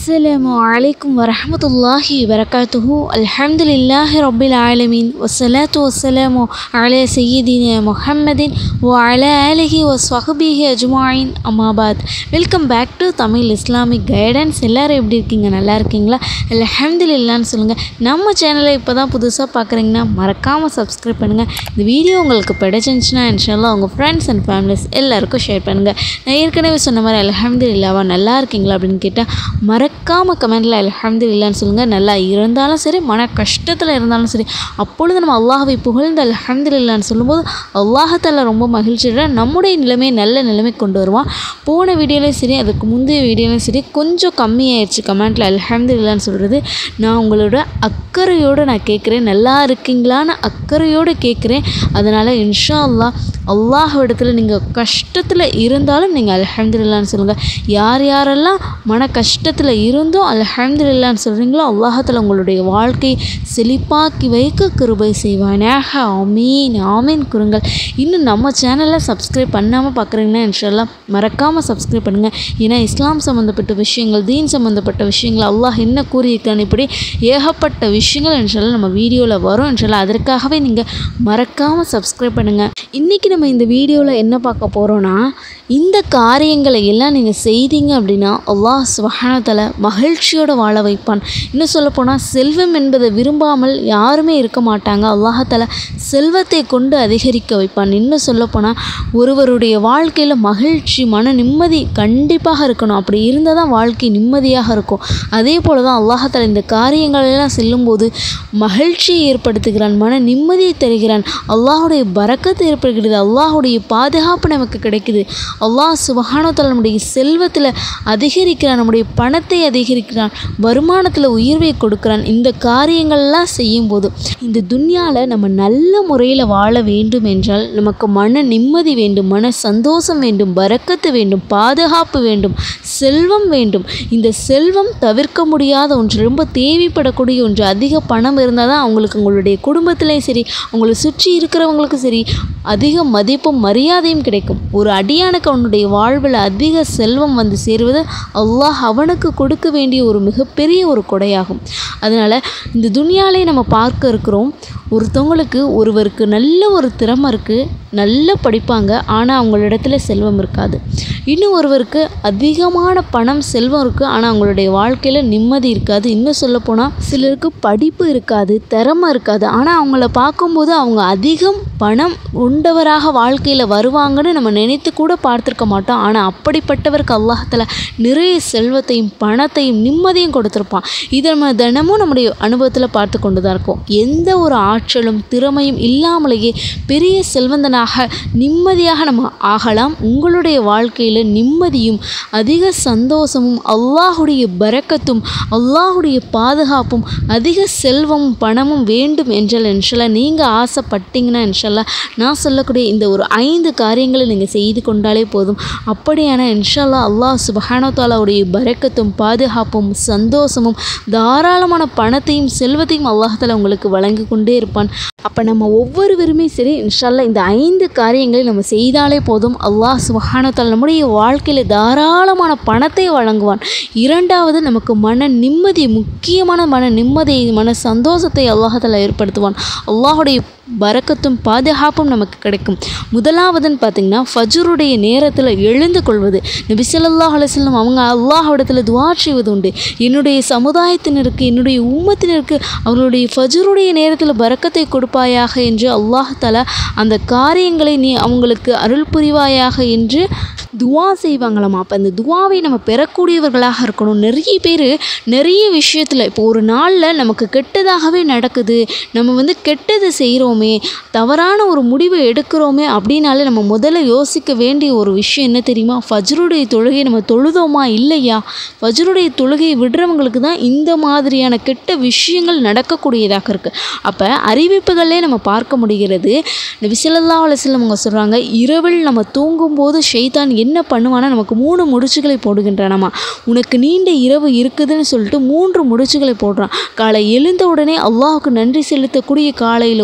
السلام عليكم ورحمة الله وبركاته الحمد لله رب العالمين والصلاة والسلام على سيدنا محمد وعلى آله وصحبه أجمعين أما بعد welcome back to Tamil Islamic guidance எல்லோரும் எப்படி இருக்கீங்க நல்லா இருக்கீங்களா அல்ஹம்துலில்லான்னு சொல்லுங்கள் நம்ம சேனலை இப்போ தான் புதுசாக பார்க்குறீங்கன்னா மறக்காமல் சப்ஸ்கிரைப் பண்ணுங்கள் இந்த வீடியோ உங்களுக்கு பிடிச்சிருந்துச்சுன்னா இன்ஷால்லா உங்கள் ஃப்ரெண்ட்ஸ் அண்ட் ஃபேமிலிஸ் எல்லாருக்கும் ஷேர் பண்ணுங்கள் நான் ஏற்கனவே சொன்ன மாதிரி அல்ஹம்துலில்லாவா நல்லா இருக்கீங்களா அப்படின்னு கேட்டால் மறக்காமல் கமெண்டில் அல்ஹம்துலில்லான்னு சொல்லுங்கள் நல்லா இருந்தாலும் சரி மன கஷ்டத்தில் இருந்தாலும் சரி அப்பொழுது நம்ம அல்லாஹ்வை புகழ்ந்து அல்ஹம்துலில்லான்னு சொல்லும்போது அல்லாஹத்தால ரொம்ப மகிழ்ச்சியோட நம்முடைய நிலைமை நல்ல நிலைமை கொண்டு வருவான் போன வீடியோலையும் சரி அதுக்கு முந்தைய வீடியோலையும் சரி கொஞ்சம் கம்மியாயிடுச்சு கமெண்ட்டில் அல்ஹம்துலில்லான்னு சொல்கிறது நான் உங்களோட அக்கறையோடு நான் கேட்குறேன் நல்லா இருக்கீங்களான்னு அக்கறையோடு கேட்குறேன் அதனால் இன்ஷா அல்லாஹ் அல்லாஹ்விடத்தில் நீங்கள் கஷ்டத்தில் இருந்தாலும் நீங்கள் அல்ஹம்துலில்லான்னு சொல்லுங்கள் யார் யாரெல்லாம் மன கஷ்டத்தில் இருந்தும் அல்ஹம்துலில்லான்னு சொல்கிறீங்களோ அல்லாஹத்தில் உங்களுடைய வாழ்க்கை செழிப்பாக்கி வைக்க கிருபை செய்வானாக ஆமீன் ஆமீன் குறுங்கள் இன்னும் நம்ம சேனலை சப்ஸ்கிரைப் பண்ணாமல் பார்க்குறீங்கன்னா இன்ஷால்லாம் மறக்காமல் சப்ஸ்கிரைப் பண்ணுங்கள் ஏன்னா இஸ்லாம் சம்மந்தப்பட்ட விஷயங்கள் தீன் சம்மந்தப்பட்ட விஷயங்கள் அல்லாஹ் என்ன கூறியிருக்கான் இப்படி ஏகப்பட்ட விஷயங்கள் இன்ஷால்லா நம்ம வீடியோவில் வரும் இன்ஷால்லா அதற்காகவே நீங்கள் மறக்காமல் சப்ஸ்கிரைப் பண்ணுங்கள் இன்றைக்கி நம்ம இந்த வீடியோவில் என்ன பார்க்க போகிறோன்னா இந்த காரியங்களை எல்லாம் நீங்கள் செய்தீங்க அப்படின்னா அல்லாஹ் சுபஹானத்தல மகிழ்ச்சியோடு வாழ வைப்பான் இன்னும் சொல்லப்போனால் செல்வம் என்பதை விரும்பாமல் யாருமே இருக்க மாட்டாங்க அல்லாஹால செல்வத்தை கொண்டு அதிகரிக்க வைப்பான் இன்னும் சொல்லப்போனால் ஒருவருடைய வாழ்க்கையில் மகிழ்ச்சி மன நிம்மதி கண்டிப்பாக இருக்கணும் அப்படி இருந்தால் தான் வாழ்க்கை நிம்மதியாக இருக்கும் அதே போல் தான் அல்லாஹால இந்த காரியங்களெல்லாம் செல்லும்போது மகிழ்ச்சியை ஏற்படுத்துகிறான் மன நிம்மதியை தருகிறான் அல்லாஹுடைய பறக்கத்தை ஏற்படுகிறது அல்லாஹுடைய பாதுகாப்பு நமக்கு கிடைக்குது அல்லாஹ் சுபஹானத்தால் நம்முடைய செல்வத்தில் அதிகரிக்கிறான் நம்முடைய பணத்தை அதிகரிக்கிறான் வருமானத்தில் உயர்வை கொடுக்கிறான் இந்த காரியங்கள்லாம் செய்யும்போது இந்த துன்யாவில் நம்ம நல்ல முறையில் வாழ வேண்டும் என்றால் நமக்கு மன நிம்மதி வேண்டும் மன சந்தோஷம் வேண்டும் பறக்கத்து வேண்டும் பாதுகாப்பு வேண்டும் செல்வம் வேண்டும் இந்த செல்வம் தவிர்க்க முடியாத ஒன்று ரொம்ப தேவைப்படக்கூடிய ஒன்று அதிக பணம் இருந்தால் தான் அவங்களுக்கு உங்களுடைய குடும்பத்திலையும் சரி உங்களை சுற்றி இருக்கிறவங்களுக்கும் சரி அதிக மதிப்பும் மரியாதையும் கிடைக்கும் ஒரு அடியானுக்கு அவனுடைய வாழ்வில் அதிக செல்வம் வந்து சேருவது அல்லாஹ் அவனுக்கு கொடுக்க வேண்டிய ஒரு மிகப்பெரிய ஒரு கொடையாகும் அதனால் இந்த துனியாலே நம்ம பார்க்க இருக்கிறோம் ஒருத்தவங்களுக்கு ஒருவருக்கு நல்ல ஒரு திறமை இருக்குது நல்லா படிப்பாங்க ஆனால் அவங்களிடத்துல செல்வம் இருக்காது இன்னும் ஒருவருக்கு அதிகமான பணம் செல்வம் இருக்குது ஆனால் அவங்களுடைய வாழ்க்கையில் நிம்மதி இருக்காது இன்னும் சொல்லப்போனால் சிலருக்கு படிப்பு இருக்காது திறமை இருக்காது ஆனால் அவங்கள பார்க்கும்போது அவங்க அதிகம் பணம் உண்டவராக வாழ்க்கையில் வருவாங்கன்னு நம்ம நினைத்து கூட பார்த்துருக்க மாட்டோம் ஆனால் அப்படிப்பட்டவருக்கு அல்லாஹத்தில் நிறைய செல்வத்தையும் பணத்தையும் நிம்மதியும் கொடுத்துருப்பான் இதை நம்ம தினமும் நம்முடைய அனுபவத்தில் பார்த்து கொண்டு தான் இருக்கோம் எந்த ஒரு ஆற்றலும் திறமையும் இல்லாமலேயே பெரிய செல்வந்தனாக நிம்மதியாக நம்ம ஆகலாம் உங்களுடைய வாழ்க்கையில் நிம்மதியும் அதிக சந்தோஷமும் அல்லாஹுடைய பரக்கத்தும் அல்லாஹுடைய பாதுகாப்பும் அதிக செல்வமும் பணமும் வேண்டும் என்றால் இன்ஷல்லா நீங்கள் ஆசைப்பட்டீங்கன்னா இன்ஷல்லா நான் சொல்லக்கூடிய இந்த ஒரு ஐந்து காரியங்களை நீங்கள் செய்து கொண்டாலே போதும் அப்படியான இன்ஷல்லா அல்லாஹ் சுபஹானோ தாலாவுடைய பரக்கத்தும் பாதுகாப்பும் சந்தோஷமும் தாராளமான பணத்தையும் செல்வத்தையும் அல்லாஹால உங்களுக்கு வழங்கி கொண்டே இருப்பான் அப்போ நம்ம ஒவ்வொருவருமே சரி இன்ஷால்லா இந்த ஐந்து காரியங்களை நம்ம செய்தாலே போதும் அல்லாஹ் சுபஹானத்தால் நம்முடைய வாழ்க்கையில் தாராளமான பணத்தை வழங்குவான் இரண்டாவது நமக்கு மன நிம்மதி முக்கியமான மன நிம்மதியை மன சந்தோஷத்தை அல்லாஹால ஏற்படுத்துவான் அல்லாஹுடைய பறக்கத்தும் பாதுகாப்பும் நமக்கு கிடைக்கும் முதலாவதுன்னு பார்த்திங்கன்னா ஃபஜ்ருடைய நேரத்தில் எழுந்து கொள்வது நபி ஸல்லல்லாஹு அலைஹி வஸல்லம் அவங்க அல்லாஹ்விடத்தில் துவா செய்வது உண்டு என்னுடைய சமுதாயத்தினருக்கு என்னுடைய உம்மத்தினருக்கு அவர்களுடைய ஃபஜ்ருடைய நேரத்தில் பறக்கத்தை கொடுப்பாயாக என்று அல்லாஹ் தஆலா அந்த காரியங்களை நீ அவங்களுக்கு அருள் புரிவாயாக என்று துவா செய்வாங்களாம் அப்போ அந்த துவாவை நம்ம பெறக்கூடியவர்களாக இருக்கணும் நிறைய பேர் நிறைய விஷயத்தில் இப்போ ஒரு நாளில் நமக்கு கெட்டதாகவே நடக்குது நம்ம வந்து கெட்டது செய்கிறோமே தவறான ஒரு முடிவை எடுக்கிறோமே அப்படின்னாலே நம்ம முதல்ல யோசிக்க வேண்டிய ஒரு விஷயம் என்ன தெரியுமா ஃபஜ்ருடைய தொழுகை நம்ம தொழுதோமா இல்லையா ஃபஜ்ருடைய தொழுகையை விடுறவங்களுக்கு தான் இந்த மாதிரியான கெட்ட விஷயங்கள் நடக்கக்கூடியதாக இருக்குது அப்போ அறிவிப்புகளே நம்ம பார்க்க முடிகிறது விசலல்லா அலிஸ்லம் அவங்க சொல்கிறாங்க இரவில் நம்ம தூங்கும்போது ஷெய்தான் என்ன பண்ணுவானா நமக்கு மூணு முடிச்சுகளை போடுகின்றானாமா உனக்கு நீண்ட இரவு இருக்குதுன்னு சொல்லிட்டு மூன்று முடிச்சுகளை போடுறான் காலை எழுந்த உடனே அல்லாஹுக்கு நன்றி செலுத்தக்கூடிய காலையில் ஓதக்கூடிய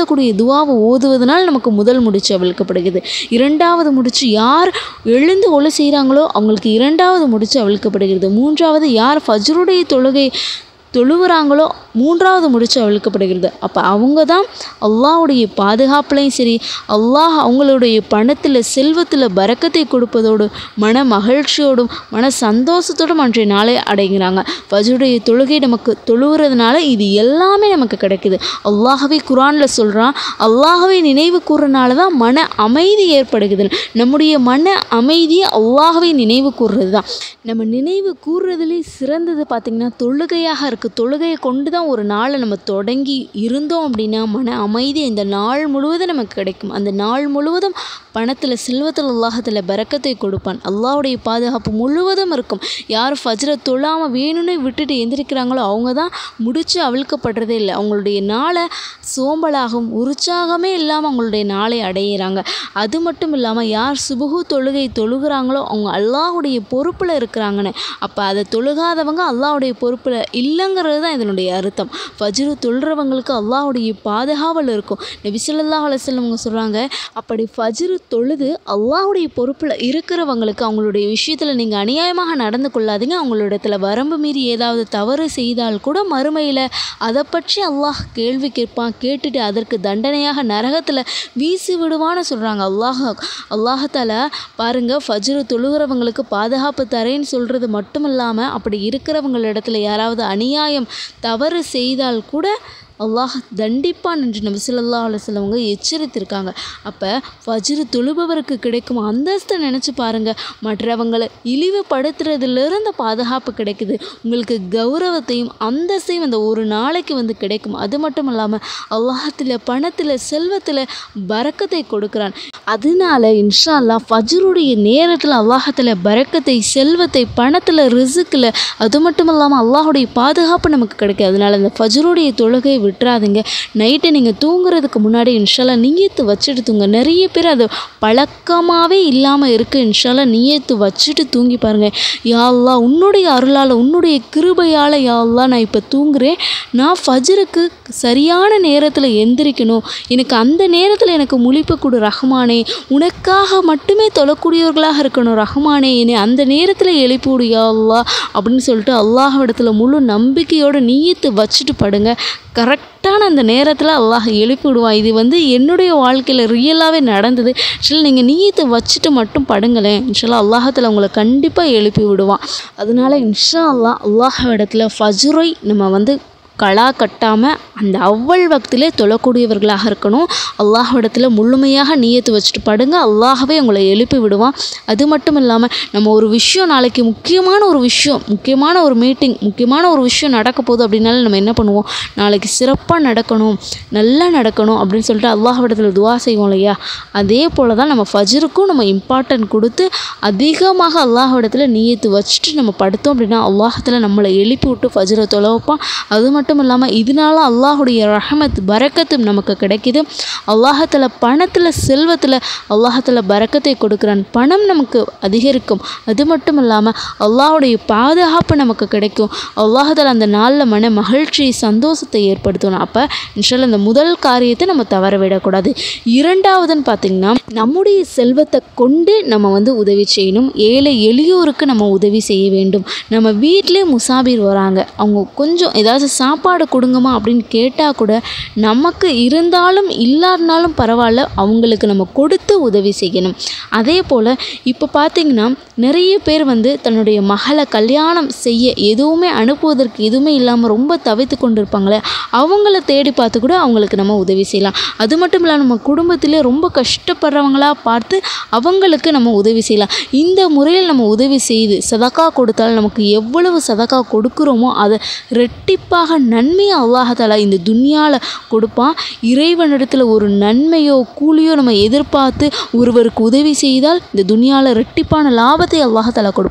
ஓதக்கூடிய துவாவை ஓதுவதனால் நமக்கு முதல் முடிச்சு அவிழ்க்கப்படுகிறது இரண்டாவது முடிச்சு யார் எழுந்து ஒளி செய்கிறாங்களோ அவங்களுக்கு இரண்டாவது முடிச்சு அவிழ்க்கப்படுகிறது மூன்றாவது யார் ஃபஜ்ருடைய தொழுகை தொழுகிறாங்களோ மூன்றாவது முடிச்சு அவிழ்க்கப்படுகிறது அப்போ அவங்க தான் அல்லாஹ்வுடைய பாதுகாப்புலையும் சரி அல்லாஹ் அவங்களுடைய பணத்தில் செல்வத்தில் பறக்கத்தை கொடுப்பதோடு மன மகிழ்ச்சியோடும் மன சந்தோஷத்தோடும் அன்றைய நாளை அடைகிறாங்க ஃபஜ்ருடைய தொழுகை நமக்கு தொழுகிறதுனால இது எல்லாமே நமக்கு கிடைக்குது அல்லாஹவே குரானில் சொல்கிறான் அல்லாஹவை நினைவு கூறுறனால தான் மன அமைதி ஏற்படுகிறது நம்முடைய மன அமைதியை அல்லாஹவை நினைவு கூறுறது தான் நம்ம நினைவு கூறுறதுலேயே சிறந்தது பார்த்திங்கன்னா தொழுகையாக இருக்குது தொழுகையை கொண்டு தான் ஒரு நாளை நம்ம தொடங்கி இருந்தோம் அப்படின்னா மன அமைதி இந்த நாள் முழுவதும் நமக்கு கிடைக்கும் அந்த நாள் முழுவதும் பணத்தில் செல்வத்தில் அல்லாஹத்தில் பறக்கத்தை கொடுப்பான் அல்லாஹ்வுடைய பாதுகாப்பு முழுவதும் இருக்கும் யார் ஃபஜ்ரை தொழாமல் வேணும்னே விட்டுட்டு எந்திரிக்கிறாங்களோ அவங்க தான் முடிச்சு அவிழ்க்கப்படுறதே இல்லை அவங்களுடைய நாளை சோம்பலாகவும் உற்சாகமே இல்லாமல் அவங்களுடைய நாளை அடையிறாங்க அது மட்டும் இல்லாமல் யார் சுபுகு தொழுகை தொழுகிறாங்களோ அவங்க அல்லாஹ்வுடைய பொறுப்பில் இருக்கிறாங்கன்னு அப்போ அதை தொழுகாதவங்க அல்லாஹ்வுடைய பொறுப்பில் இல்லைங்கிறது தான் இதனுடைய அர்த்தம் ஃபஜ்ரு தொழுறவங்களுக்கு அல்லாஹ்வுடைய பாதுகாவல் இருக்கும் நபி ஸல்லல்லாஹு அலைஹி வஸல்லம் அவங்க சொல்கிறாங்க அப்படி ஃபஜ்ரு தொழுது அல்லாஹ்வுடைய பொறுப்பில் இருக்கிறவங்களுக்கு அவங்களுடைய விஷயத்தில் நீங்கள் அநியாயமாக நடந்து கொள்ளாதீங்க அவங்களிடத்துல வரம்பு மீறி ஏதாவது தவறு செய்தால் கூட மறுமையில் அதை பற்றி அல்லாஹ் கேள்வி கேட்பான் கேட்டுட்டு அதற்கு தண்டனையாக நரகத்தில் வீசி விடுவான்னு சொல்கிறாங்க அல்லாஹ் அல்லாஹால பாருங்க ஃபஜ்ரு தொழுகிறவங்களுக்கு பாதுகாப்பு தரேன்னு சொல்கிறது மட்டும் இல்லாமல் அப்படி இருக்கிறவங்களிடத்துல யாராவது அநியாயம் தவறு செய்தால் கூட அல்லாஹ் தண்டிப்பான் என்று நபி ஸல்லல்லாஹு அலைஹி வஸல்லம் அவங்க எச்சரித்திருக்காங்க அப்போ ஃபஜ்ரு தொழுபவருக்கு கிடைக்கும் அந்தஸ்தை நினச்சி பாருங்கள் மற்றவங்களை இழிவுபடுத்துறதுலேருந்து பாதுகாப்பு கிடைக்குது உங்களுக்கு கௌரவத்தையும் அந்தஸ்தையும் அந்த ஒரு நாளைக்கு வந்து கிடைக்கும் அது மட்டும் இல்லாமல் அல்லாஹத்தில் பணத்தில் செல்வத்தில் பறக்கத்தை கொடுக்குறான் அதனால இன்ஷா அல்லாஹ் ஃபஜ்ருடைய நேரத்தில் அல்லாஹத்தில் பறக்கத்தை செல்வத்தை பணத்தில் ரிசுக்கில் அது மட்டும் இல்லாமல் அல்லாஹுடைய பாதுகாப்பு நமக்கு கிடைக்கும் அதனால இந்த ஃபஜ்ருடைய தொழுகை விட்டுறாதீங்க நைட்டு நீங்கள் தூங்குறதுக்கு முன்னாடி இன்ஷால்லா நீயத்து வச்சுட்டு தூங்க நிறைய பேர் அது பழக்கமாகவே இல்லாமல் இருக்குது இன்ஷால்லா நீயத்து வச்சுட்டு தூங்கி பாருங்கள் யா அல்லாஹ் உன்னுடைய அருளால் உன்னுடைய கிருபையால் யா அல்லாஹ் நான் இப்போ தூங்குறேன் நான் ஃபஜ்ருக்கு சரியான நேரத்தில் எந்திரிக்கணும் எனக்கு அந்த நேரத்தில் எனக்கு முழிப்பு கொடு ரஹ்மானே உனக்காக மட்டுமே தொழக்கூடியவர்களாக இருக்கணும் ரஹ்மானே என்னை அந்த நேரத்தில் எழுப்பி விடு யா அல்லாஹ் அப்படின்னு சொல்லிட்டு அல்லாஹ்விடத்தில் முழு நம்பிக்கையோடு நீயத்து வச்சுட்டு படுங்க கரெக்டான அந்த நேரத்தில் அல்லாஹ் எழுப்பி விடுவான் இது வந்து என்னுடைய வாழ்க்கையில் ரியலாகவே நடந்தது ஆக்சுவலி நீங்கள் நீயத்தை வச்சுட்டு மட்டும் படுங்களேன் இன்ஷால்லா அல்லாஹத்தில் உங்களை கண்டிப்பாக எழுப்பி விடுவான் அதனால இன்ஷா அல்லாஹ் அல்லாஹ் இடத்துல ஃபஜ்ரை நம்ம வந்து களா கட்டாமல் அந்த அவ்வள் வக்திலே தொழக்கூடியவர்களாக இருக்கணும் அல்லாஹ்விடத்தில் முழுமையாக நீயத்து வச்சுட்டு படுங்க அல்லாஹவே உங்களை எழுப்பி விடுவான் அது மட்டும் இல்லாமல் நம்ம ஒரு விஷயம் நாளைக்கு முக்கியமான ஒரு விஷயம் முக்கியமான ஒரு மீட்டிங் முக்கியமான ஒரு விஷயம் நடக்க போகுது அப்படின்னாலும் நம்ம என்ன பண்ணுவோம் நாளைக்கு சிறப்பாக நடக்கணும் நல்லா நடக்கணும் அப்படின்னு சொல்லிட்டு அல்லாஹ்விடத்தில் துவா செய்வோம் இல்லையா அதே போல் தான் நம்ம ஃபஜ்ருக்கும் நம்ம இம்பார்ட்டன்ட் கொடுத்து அதிகமாக அல்லாஹ்விடத்தில் நீயத்து வச்சுட்டு நம்ம படுத்தோம் அப்படின்னா அல்லாஹத்தில் நம்மளை எழுப்பி விட்டு ஃபஜ்ரை தொலை வைப்பான் அது மட்டும் இல்லாமல் இதனால அல்லாஹுடைய ரஹமத் பரக்கத்தும் நமக்கு கிடைக்கிது அல்லாஹத்தில் பணத்தில் செல்வத்தில் அல்லாஹத்தில் பரக்கத்தை கொடுக்குறான் பணம் நமக்கு அதிகரிக்கும் அது மட்டும் இல்லாமல் அல்லாஹுடைய பாதுகாப்பு நமக்கு கிடைக்கும் அல்லாஹத்தில் அந்த நாளில் மன மகிழ்ச்சி சந்தோஷத்தை ஏற்படுத்தணும் அப்போ இன்ஷால்ல இந்த முதல் காரியத்தை நம்ம தவற விடக்கூடாது இரண்டாவதுன்னு பார்த்திங்கன்னா நம்முடைய செல்வத்தை கொண்டு நம்ம வந்து உதவி செய்யணும் ஏழை எளியோருக்கு நம்ம உதவி செய்ய வேண்டும் நம்ம வீட்டிலே முசாபிர் வராங்க அவங்க கொஞ்சம் ஏதாச்சும் சாப்பாடு கொடுங்கம்மா அப்படின்னு கேட்டால் கூட நமக்கு இருந்தாலும் இல்லாதனாலும் பரவாயில்ல அவங்களுக்கு நம்ம கொடுத்து உதவி செய்யணும் அதே போல் இப்போ பார்த்திங்கன்னா நிறைய பேர் வந்து தன்னுடைய மகளை கல்யாணம் செய்ய எதுவுமே அனுப்புவதற்கு எதுவுமே இல்லாமல் ரொம்ப தவித்து கொண்டு இருப்பாங்களே அவங்கள தேடி பார்த்து கூட அவங்களுக்கு நம்ம உதவி செய்யலாம் அது மட்டும் இல்லாமல் நம்ம குடும்பத்திலே ரொம்ப கஷ்டப்படுறவங்களா பார்த்து அவங்களுக்கு நம்ம உதவி செய்யலாம் இந்த முறையில் நம்ம உதவி செய்து சதக்கா கொடுத்தால் நமக்கு எவ்வளவு சதக்கா கொடுக்குறோமோ அதை ரெட்டிப்பாக நன்மையை அல்லாஹாலா இந்த துன்யாவில் கொடுப்பான் இறைவனிடத்தில் ஒரு நன்மையோ கூலியோ நம்ம எதிர்பார்த்து ஒருவருக்கு உதவி செய்தால் இந்த துன்யாவில் ரெட்டிப்பான லாபத்தை அல்லாஹாலா கொடுப்பான்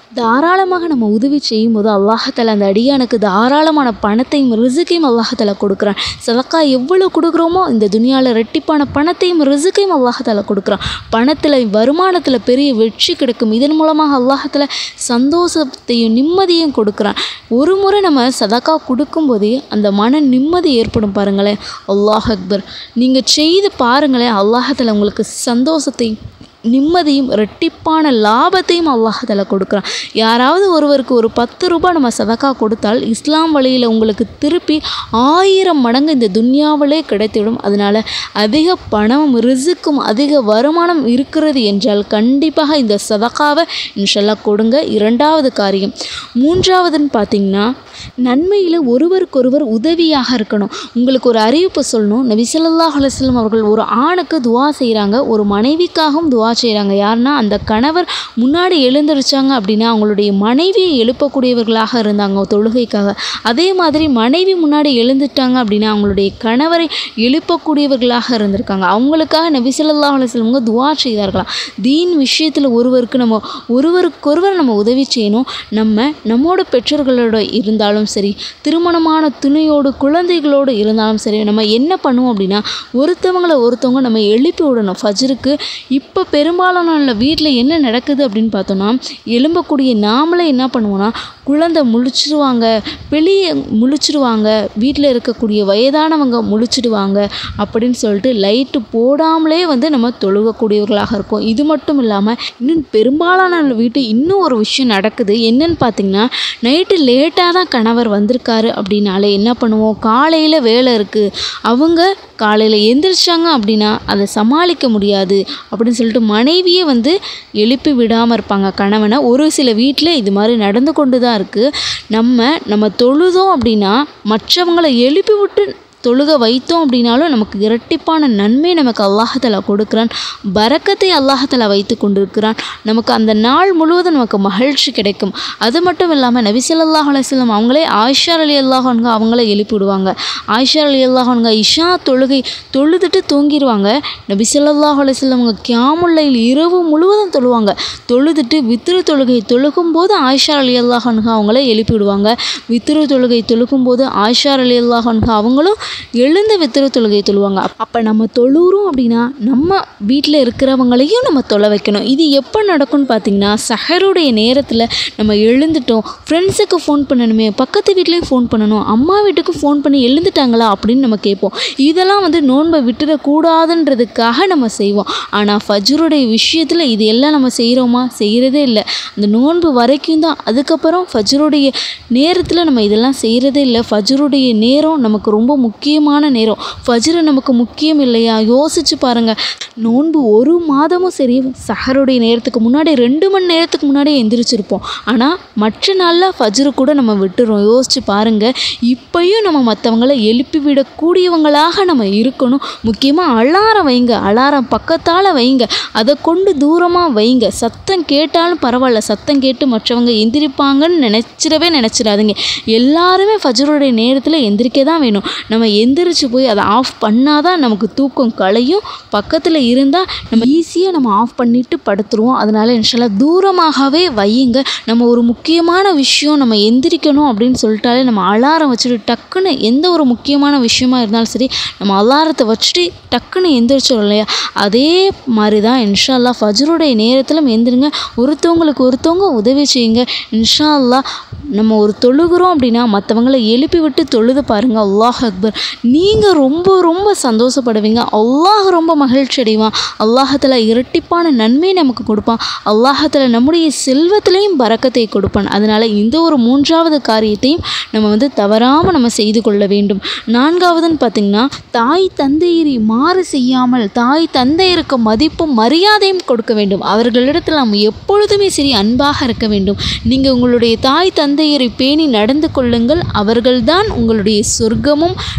தாராளமாக நம்ம உதவி செய்யும்போது அல்லாஹால அந்த அடியானுக்கு தாராளமான பணத்தையும் ரிசுக்கையும் அல்லாஹால கொடுக்குறான் சதக்கா எவ்வளோ கொடுக்குறோமோ இந்த துனியாவில் ரெட்டிப்பான பணத்தையும் ரிசுக்கையும் அல்லாஹால கொடுக்குறான் பணத்தில் வருமானத்தில் பெரிய வெற்றி கிடைக்கும் இதன் மூலமாக அல்லாஹால சந்தோஷத்தையும் நிம்மதியும் கொடுக்குறான் ஒரு முறை நம்ம சதக்கா கொடுக்கும்போதே அந்த மன நிம்மதி ஏற்படும் பாருங்களேன் அல்லாஹ் அக்பர் நீங்கள் செய்து பாருங்களேன் அல்லாஹால உங்களுக்கு சந்தோஷத்தையும் நிம்மதியும் ரெட்டிப்பான லாபத்தையும் அல்லாஹால கொடுக்குறான் யாராவது ஒருவருக்கு ஒரு பத்து ரூபாய் நம்ம சதக்கா கொடுத்தால் இஸ்லாம் வழியில் உங்களுக்கு திருப்பி ஆயிரம் மடங்கு இந்த துன்யாவிலே கிடைத்திடும் அதனால் அதிக பணமும் ரிசுக்கும் அதிக வருமானம் இருக்கிறது என்றால் கண்டிப்பாக இந்த சதக்காவை இன்ஷல்லா கொடுங்க இரண்டாவது காரியம் மூன்றாவதுன்னு பார்த்தீங்கன்னா நன்மையில் ஒருவருக்கொருவர் உதவியாக இருக்கணும் உங்களுக்கு ஒரு அறிவிப்பு சொல்லணும் நபி ஸல்லல்லாஹு அலைஹி வஸல்லம் அவர்கள் ஒரு ஆணுக்கு துவா செய்கிறாங்க ஒரு மனைவிக்காகவும் துவா செய்கிறாங்க யாருன்னா அந்த கணவர் முன்னாடி எழுந்திருச்சாங்க அப்படின்னா அவங்களுடைய மனைவியை எழுப்பக்கூடியவர்களாக இருந்தாங்க தொழுகைக்காக அதே மாதிரி மனைவி முன்னாடி எழுந்துட்டாங்க அப்படின்னா அவங்களுடைய கணவரை எழுப்பக்கூடியவர்களாக இருந்திருக்காங்க அவங்களுக்காக நபி ஸல்லல்லாஹு அலைஹி வஸல்லம் அவங்க துவா செய்தார்களாம் தீன் விஷயத்தில் ஒருவருக்கு நம்ம ஒருவருக்கொருவர் நம்ம உதவி செய்யணும் நம்ம நம்மோட பெற்றோர்களோட இருந்தாலும் சரி திருமணமான துணையோடு குழந்தைகளோடு இருந்தாலும் சரி நம்ம என்ன பண்ணுவோம் அப்படின்னா ஒருத்தவங்களை ஒருத்தவங்க நம்ம எழுப்பி விடணும் ஃபஜ்ருக்கு இப்போ பெரும்பாலான வீட்டில் என்ன நடக்குது அப்படின்னு பார்த்தோன்னா எழும்பக்கூடிய நாமளே என்ன பண்ணுவோம்னா குழந்தை முழிச்சிருவாங்க வெளியே முழிச்சிருவாங்க வீட்டில் இருக்கக்கூடிய வயதானவங்க முழிச்சிடுவாங்க அப்படின்னு சொல்லிட்டு லைட்டு போடாமலே வந்து நம்ம தொழுகக்கூடியவர்களாக இருக்கோம் இது மட்டும் இல்லாமல் இன்னும் பெரும்பாலான வீட்டு இன்னும் ஒரு விஷயம் நடக்குது என்னன்னு பார்த்தீங்கன்னா நைட்டு லேட்டாக தான் கணவர் வந்திருக்காரு அப்படின்னாலே என்ன பண்ணுவோம் காலையில் வேலை இருக்குது அவங்க காலையில் எந்திரிச்சாங்க அப்படின்னா அதை சமாளிக்க முடியாது அப்படின்னு சொல்லிட்டு மனைவியே வந்து எழுப்பி விடாமல் இருப்பாங்க கணவனை ஒரு சில வீட்டில் இது மாதிரி நடந்து கொண்டு தான் இருக்குது நம்ம நம்ம தொழுதோம் அப்படின்னா மற்றவங்களை எழுப்பி விட்டு தொழுக வைத்தோம் அப்படின்னாலும் நமக்கு இரட்டிப்பான நன்மை நமக்கு அல்லாஹால கொடுக்குறான் பரக்கத்தை அல்லாஹால வைத்து கொண்டிருக்கிறான் நமக்கு அந்த நாள் முழுவதும் நமக்கு மகிழ்ச்சி கிடைக்கும் அது மட்டும் இல்லாமல் நபி ஸல்லல்லாஹு அலைஹி வஸல்லம் அவங்களே ஆயிஷா அலி அல்லாஹன்க அவங்கள எழுப்பி விடுவாங்க ஆயிஷா அலி அல்லாஹன்க இஷா தொழுகை தொழுதுட்டு தூங்கிடுவாங்க நபி ஸல்லல்லாஹு அலைஹி வஸல்லம் அவங்க கியாமுல்லையில் இரவு முழுவதும் தொழுவாங்க தொழுதுட்டு வித்திரு தொழுகை தொழுகும்போது ஆயிஷா அலி அல்லாஹன்க அவங்கள எழுப்பி விடுவாங்க வித்திரு தொழுகை தொழுகும்போது ஆயிஷா அலி அல்லாஹன்க அவங்களும் எழுந்து வித்திரு தொழுகை தொழுவாங்க அப்போ நம்ம தொழுறோம் அப்படின்னா நம்ம வீட்டில் இருக்கிறவங்களையும் நம்ம தொலை வைக்கணும் இது எப்போ நடக்கும்னு பார்த்தீங்கன்னா சஹருடைய நேரத்தில் நம்ம எழுந்துட்டோம் ஃப்ரெண்ட்ஸுக்கு ஃபோன் பண்ணணுமே பக்கத்து வீட்லேயும் ஃபோன் பண்ணணும் அம்மா வீட்டுக்கு ஃபோன் பண்ணி எழுந்துட்டாங்களா அப்படின்னு நம்ம கேட்போம் இதெல்லாம் வந்து நோன்பை விட்டுறக்கூடாதுன்றதுக்காக நம்ம செய்வோம் ஆனால் ஃபஜ்ருடைய விஷயத்தில் இது எல்லாம் நம்ம செய்கிறோமா செய்கிறதே இல்லை அந்த நோன்பு வரைக்கும் தான் அதுக்கப்புறம் ஃபஜ்ருடைய நேரத்தில் நம்ம இதெல்லாம் செய்கிறதே இல்லை ஃபஜ்ருடைய நேரம் நமக்கு ரொம்ப முக்கியமான நேரம் ஃபஜ்ரு நமக்கு முக்கியம் இல்லையா யோசிச்சு பாருங்க நோன்பு ஒரு மாதமும் சரி சஹருடைய நேரத்துக்கு முன்னாடி ரெண்டு மணி நேரத்துக்கு முன்னாடி எந்திரிச்சிருப்போம் ஆனால் மற்ற நாளில் ஃபஜ்ரு கூட நம்ம விட்டுறோம் யோசிச்சு பாருங்க இப்பயும் நம்ம மற்றவங்கள எழுப்பி விடக்கூடியவங்களாக நம்ம இருக்கணும் முக்கியமாக அலாரம் வைங்க அலாரம் பக்கத்தால் வைங்க அதை கொண்டு தூரமாக வைங்க சத்தம் கேட்டாலும் பரவாயில்ல சத்தம் கேட்டு மற்றவங்க எந்திரிப்பாங்கன்னு நினச்சிடவே நினச்சிடாதீங்க எல்லாருமே ஃபஜ்ருடைய நேரத்தில் எந்திரிக்க தான் வேணும் நம்ம எந்திரிச்சு போய் அதை ஆஃப் பண்ணால் தான் நமக்கு தூக்கம் கலையும் பக்கத்தில் இருந்தால் நம்ம ஈஸியாக நம்ம ஆஃப் பண்ணிட்டு படுத்துருவோம் அதனால இன்ஷால்லா தூரமாகவே வையுங்க நம்ம ஒரு முக்கியமான விஷயம் நம்ம எந்திரிக்கணும் அப்படின்னு சொல்லிட்டாலே நம்ம அலாரம் வச்சுட்டு டக்குன்னு எந்த ஒரு முக்கியமான விஷயமா இருந்தாலும் சரி நம்ம அலாரத்தை வச்சுட்டு டக்குன்னு எந்திரிச்சோம் இல்லையா அதே மாதிரி தான் இன்ஷா அல்லாஹ் ஃபஜ்ருடைய நேரத்திலும் எந்திருங்க ஒருத்தவங்களுக்கு ஒருத்தவங்க உதவி செய்யுங்க இன்ஷா அல்லாஹ் நம்ம ஒரு தொழுகிறோம் அப்படின்னா மற்றவங்களை எழுப்பி விட்டு தொழுது பாருங்கள் அல்லாஹ் அக்பர் நீங்கள் ரொம்ப ரொம்ப சந்தோஷப்படுவீங்க அல்லாஹ் ரொம்ப மகிழ்ச்சி அடைவான் அல்லாஹத்தில் இரட்டிப்பான நன்மை நமக்கு கொடுப்பான் அல்லாஹத்தில் நம்முடைய செல்வத்திலையும் பறக்கத்தை கொடுப்பான் அதனால் இந்த ஒரு மூன்றாவது காரியத்தையும் நம்ம வந்து தவறாமல் நம்ம செய்து கொள்ள வேண்டும் நான்காவதுன்னு பார்த்திங்கன்னா தாய் தந்தையரை மாறு செய்யாமல் தாய் தந்தையருக்கு மதிப்பும் மரியாதையும் கொடுக்க வேண்டும் அவர்களிடத்தில் நாம் எப்பொழுதுமே சரி அன்பாக இருக்க வேண்டும் நீங்கள் உங்களுடைய தாய் தந்தையரை பேணி நடந்து கொள்ளுங்கள் அவர்கள்தான் உங்களுடைய சொர்க்கமும்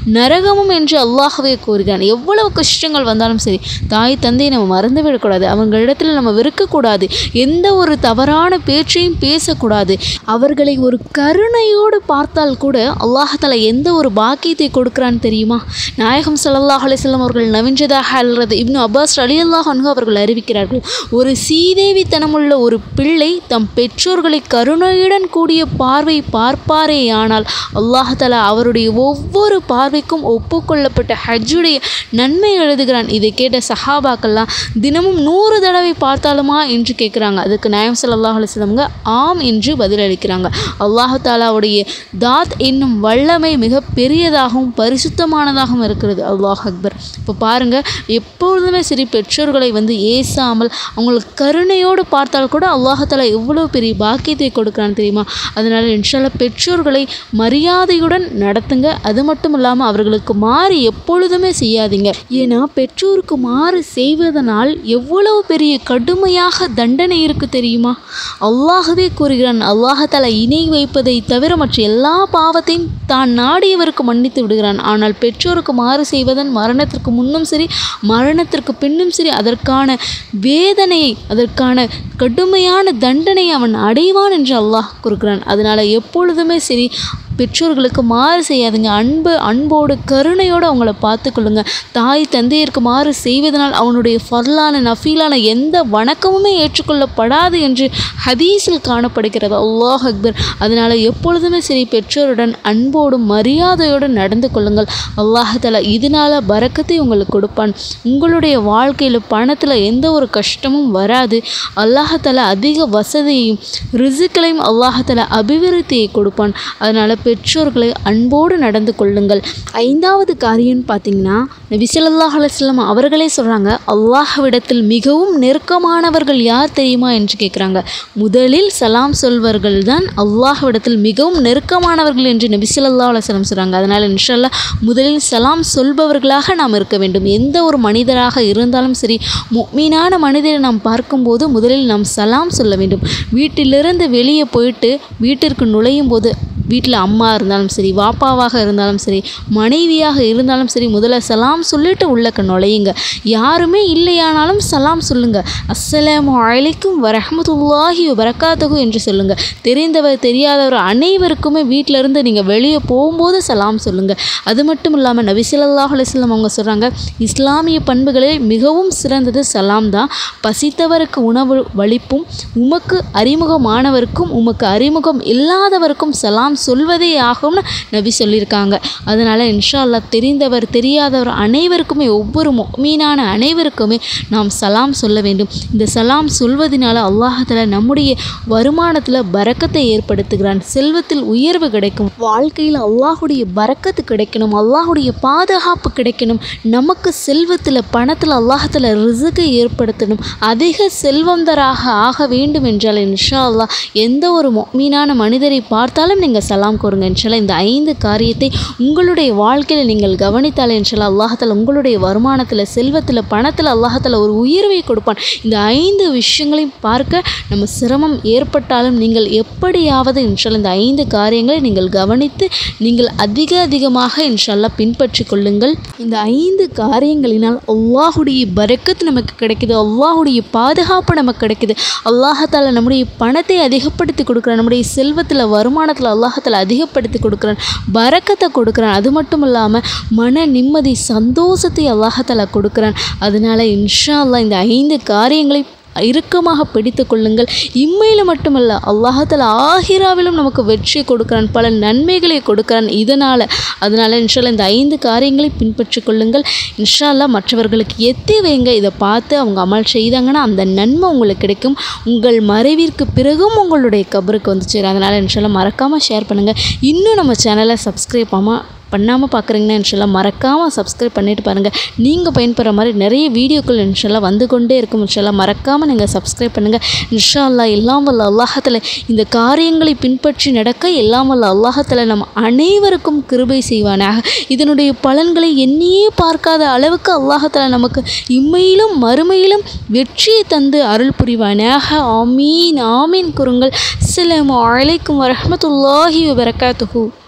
நரகமும் என்று அல்லாஹ்வே கூறுகிறான் எவ்வளவு கஷ்டங்கள் வந்தாலும் சரி தாய் தந்தையை நம்ம மறந்து விடக்கூடாது அவங்களிடத்தில் நம்ம வெறுக்கக்கூடாது எந்த ஒரு தவறான பேச்சையும் பேசக்கூடாது அவர்களை ஒரு கருணையோடு பார்த்தால் கூட அல்லாஹால எந்த ஒரு பாக்கியத்தை கொடுக்குறான்னு தெரியுமா நாயகம் ஸல்லல்லாஹு அலைஹி வஸல்லம் அவர்கள் நவிஞ்சதாக அல்லது இப்னு அப்பாஸ் அலி அல்லாஹ் அன்ஹு அவர்கள் அறிவிக்கிறார்கள் ஒரு சீதேவித்தனமுள்ள ஒரு பிள்ளை தம் பெற்றோர்களை கருணையுடன் கூடிய பார்வை பார்ப்பாரே ஆனால் அல்லாஹால அவருடைய ஒவ்வொரு பார்வைக்கும் ஒப்புக்கொள்ளப்பட்ட ஹஜ்ஜுடைய நன்மை எழுதுகிறான் இதை கேட்ட சஹாபாக்கெல்லாம் தினமும் நூறு தடவை பார்த்தாலுமா என்று கேட்குறாங்க அதுக்கு நாயம் ஸல்லல்லாஹு அலைஹி வஸல்லம்ங்க ஆம் என்று பதிலளிக்கிறாங்க அல்லாஹு தாலாவுடைய தாத் என்னும் வல்லமை மிக பெரியதாகவும் பரிசுத்தமானதாகவும் இருக்கிறது அல்லாஹ் அக்பர் இப்போ பாருங்கள் எப்பொழுதுமே சரி பெற்றோர்களை வந்து ஏசாமல் அவங்களுக்கு கருணையோடு பார்த்தால் கூட அல்லாஹாலா எவ்வளோ பெரிய பாக்கியத்தை கொடுக்குறான்னு தெரியுமா அதனால் இன்ஷால்லா பெற்றோர்களை மரியாதையுடன் நடத்துங்க அது மட்டும் இல்லாமல் அவர்களுக்கு மாறு எப்பொழுதுமே செய்யாதீங்க ஏன்னா பெற்றோருக்கு மாறு செய்வதனால் எவ்வளவு பெரிய கடுமையாக தண்டனை இருக்கு தெரியுமா அல்லாஹவே கூறுகிறான் அல்லாஹால இணை வைப்பதை தவிர மற்ற எல்லா பாவத்தையும் தான் நாடியவருக்கு மன்னித்து விடுகிறான் ஆனால் பெற்றோருக்கு மாறு செய்வதன் மரணத்திற்கு முன்னும் சரி மரணத்திற்கு பின்னும் சரி அதற்கான வேதனையை அதற்கான கடுமையான தண்டனையை அவன் அடைவான் என்று அல்லாஹ் கூறுகிறான் அதனால் எப்பொழுதுமே சரி பெற்றோர்களுக்கு மாறு செய்யாதுங்க அன்பு அன்போடு கருணையோடு அவங்கள பார்த்துக்கொள்ளுங்க தாய் தந்தையருக்கு மாறு செய்வதனால் அவனுடைய ஃபர்லான நஃபீலான எந்த வணக்கமுமே ஏற்றுக்கொள்ளப்படாது என்று ஹதீஸில் காணப்படுகிறது அல்லாஹ் அக்பர் அதனால் எப்பொழுதுமே சரி பெற்றோருடன் அன்போடும் மரியாதையோடு நடந்து கொள்ளுங்கள் அல்லாஹால இதனால் பறக்கத்தை உங்களுக்கு கொடுப்பான் உங்களுடைய வாழ்க்கையில் பணத்தில் எந்த ஒரு கஷ்டமும் வராது அல்லாஹால அதிக வசதியையும் ரிசுக்களையும் அல்லாஹால அபிவிருத்தியை கொடுப்பான் அதனால் பெற்றோர்களை அன்போடு நடந்து கொள்ளுங்கள் ஐந்தாவது காரியம் பார்த்தீங்கன்னா நபி ஸல்லல்லாஹு அலைஹி வஸல்லம் அவர்களே சொல்கிறாங்க அல்லாஹ்விடத்தில் மிகவும் நெருக்கமானவர்கள் யார் தெரியுமா என்று கேட்குறாங்க முதலில் சலாம் சொல்வர்கள் தான் அல்லாஹ்விடத்தில் மிகவும் நெருக்கமானவர்கள் என்று நபி ஸல்லல்லாஹு அலைஹி வஸல்லம் சொல்கிறாங்க அதனால் இன்ஷால்லா முதலில் சலாம் சொல்பவர்களாக நாம் இருக்க வேண்டும் எந்த ஒரு மனிதராக இருந்தாலும் சரி மீனான மனிதரை நாம் பார்க்கும்போது முதலில் நாம் சலாம் சொல்ல வேண்டும் வீட்டிலிருந்து வெளியே போயிட்டு வீட்டிற்கு நுழையும் போது வீட்டில் அம்மா இருந்தாலும் சரி வாப்பாவாக இருந்தாலும் சரி மனைவியாக இருந்தாலும் சரி முதல்ல சலாம் சொல்லிட்டு உள்ளக்க நுழையுங்க யாருமே இல்லையானாலும் சலாம் சொல்லுங்க அஸ்ஸலாமு அலைக்கும் வரஹ்மத்துல்லாஹி வரகாத்தகு என்று சொல்லுங்க தெரிந்தவர் தெரியாதவர் அனைவருக்குமே வீட்டில இருந்து நீங்கள் வெளியே போகும்போது சலாம் சொல்லுங்க அது மட்டும் இல்லாமல் நபி ஸல்லல்லாஹு அலைஹி வஸல்லம் அவங்க சொல்கிறாங்க இஸ்லாமிய பண்புகளில் மிகவும் சிறந்தது சலாம் தான் பசித்தவருக்கு உணவு வலிப்பும் உமக்கு அறிமுகமானவருக்கும் உமக்கு அறிமுகம் இல்லாதவருக்கும் சலாம் சொல்வதே ஆகும்னு நபி சொல்லியிருக்காங்க அதனால் இன்ஷா அல்லாஹ் தெரிந்தவர் தெரியாதவர் அனைவருக்குமே ஒவ்வொரு மீனான அனைவருக்குமே நாம் சலாம் சொல்ல வேண்டும் இந்த சலாம் சொல்வதனால அல்லாஹால நம்முடைய வருமானத்தில் பரக்கத்தை ஏற்படுத்துகிறான் செல்வத்தில் உயர்வு கிடைக்கும் வாழ்க்கையில் அல்லாஹுடைய பரக்கத்து கிடைக்கணும் அல்லாஹுடைய பாதுகாப்பு கிடைக்கணும் நமக்கு செல்வத்தில் பணத்தில் அல்லாஹத்தில் ரிசுக்கை ஏற்படுத்தணும் அதிக செல்வந்தராக ஆக வேண்டும் என்றால் இன்ஷா அல்லாஹ் எந்த ஒரு மீனான மனிதரை பார்த்தாலும் நீங்கள் சலாம் கூறுங்க இன்ஷால்லா இந்த ஐந்து காரியத்தை உங்களுடைய வாழ்க்கையில் நீங்கள் கவனித்தால் இன்ஷால்லா அல்லாஹால உங்களுடைய வருமானத்தில் செல்வத்தில் பணத்தில் அல்லாஹால ஒரு உயர்வை கொடுப்பான் இந்த ஐந்து விஷயங்களையும் பார்க்க நம்ம சிரமம் ஏற்பட்டாலும் நீங்கள் எப்படியாவது இன்ஷால்லா இந்த ஐந்து காரியங்களை நீங்கள் கவனித்து நீங்கள் அதிக அதிகமாக இன்ஷால்லா பின்பற்றி கொள்ளுங்கள் இந்த ஐந்து காரியங்களினால் அல்லாஹுடைய பரக்கத் நமக்கு கிடைக்குது அல்லாஹுடைய பாதுகாப்பு நமக்கு கிடைக்குது அல்லாஹால நம்முடைய பணத்தை அதிகப்படுத்தி கொடுக்குறான் நம்முடைய செல்வத்தில் வருமானத்தில் அல்லாஹால அதிகப்படுத்தி கொடுக்குறான் பரக்கத்தை கொடுக்குறான் அது மட்டும் இல்லாமல் மன நிம்மதி சந்தோஷத்தை அல்லாஹால கொடுக்குறான் அதனால இன்ஷா அல்லாஹ் இந்த ஐந்து காரியங்களை இறுக்கமாக பிடித்து கொள்ளுங்கள் இம்மையில் மட்டுமல்ல அல்லாஹால ஆஹிராவிலும் நமக்கு வெற்றியை கொடுக்குறான் பல நன்மைகளை கொடுக்குறான் இதனால் அதனால் இன்ஷால்லா இந்த ஐந்து காரியங்களை பின்பற்றி கொள்ளுங்கள் இன்ஷால்லா மற்றவர்களுக்கு எத்தி வைங்க இதை பார்த்து அவங்க அமல் செய்தாங்கன்னா அந்த நன்மை உங்களுக்கு கிடைக்கும் உங்கள் மறைவிற்கு பிறகும் உங்களுடைய கபருக்கு வந்து சேரும் அதனால் இன்ஷால்லா மறக்காமல் ஷேர் பண்ணுங்கள் இன்னும் நம்ம சேனலை சப்ஸ்கிரைப் ஆகாமல் பண்ணாமல் பார்க்குறீங்கன்னா இன்ஷால்லா மறக்காமல் சப்ஸ்கிரைப் பண்ணிட்டு பாருங்கள் நீங்கள் பயன்பெற மாதிரி நிறைய வீடியோக்கள் இன்ஷால்லா வந்து கொண்டே இருக்கும் இன்ஷால்லா மறக்காமல் நீங்கள் சப்ஸ்கிரைப் பண்ணுங்கள் இன்ஷா அல்லா எல்லாம் வல்ல அல்லாஹத்தில் இந்த காரியங்களை பின்பற்றி நடக்க எல்லாம் வல்ல அல்லாஹத்தில் நம் அனைவருக்கும் கிருபை செய்வானாக இதனுடைய பலன்களை எண்ணியே பார்க்காத அளவுக்கு அல்லாஹத்தில் நமக்கு இம்மையிலும் மறுமையிலும் வெற்றியை தந்து அருள் புரிவானாக ஆமீன் ஆமீன் கூறுங்கள் அஸ்ஸலாமு அலைக்கும் வரஹ்மத்துல்லாஹி வபரகாத்துஹு